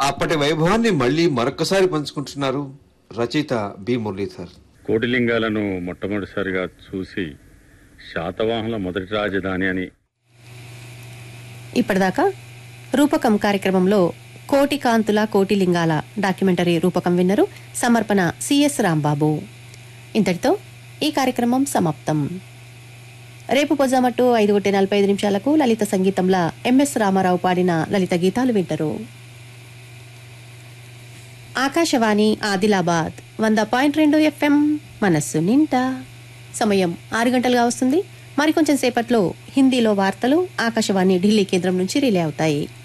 అప్పటి వైభవాన్ని మళ్ళీ మరొకసారి పంచుకుంటున్నారు రచయిత బి మురళీధర్ కోటిలింగాలను మొట్టమొదటిసారిగా చూసి శాతవాహనుల మొదటి రాజధాని అని ఇప్పటిదాకా రూపకం కార్యక్రమంలో కోటి కాంతుల కోటి లింగాల డాక్యుమెంటరీ రూపకం విన్నరు సమర్పణ సిఎస్ రాంబాబు ఇంతటితో ఈ కార్యక్రమం సమాప్తం రేపు పొజామట్టు ఐదు ఒకటి నలభై ఐదు నిమిషాలకు లలిత సంగీతంలా ఎంఎస్ రామారావు పాడిన లలిత గీతాలు వింటారు ఆకాశవాణి ఆదిలాబాద్ వంద పాయింట్ రెండు ఎఫ్ఎం మనస్సు నింటా సమయం ఆరు గంటలుగా వస్తుంది మరికొంచెం సేపట్లో హిందీలో వార్తలు ఆకాశవాణి ఢిల్లీ కేంద్రం నుంచి రిలే అవుతాయి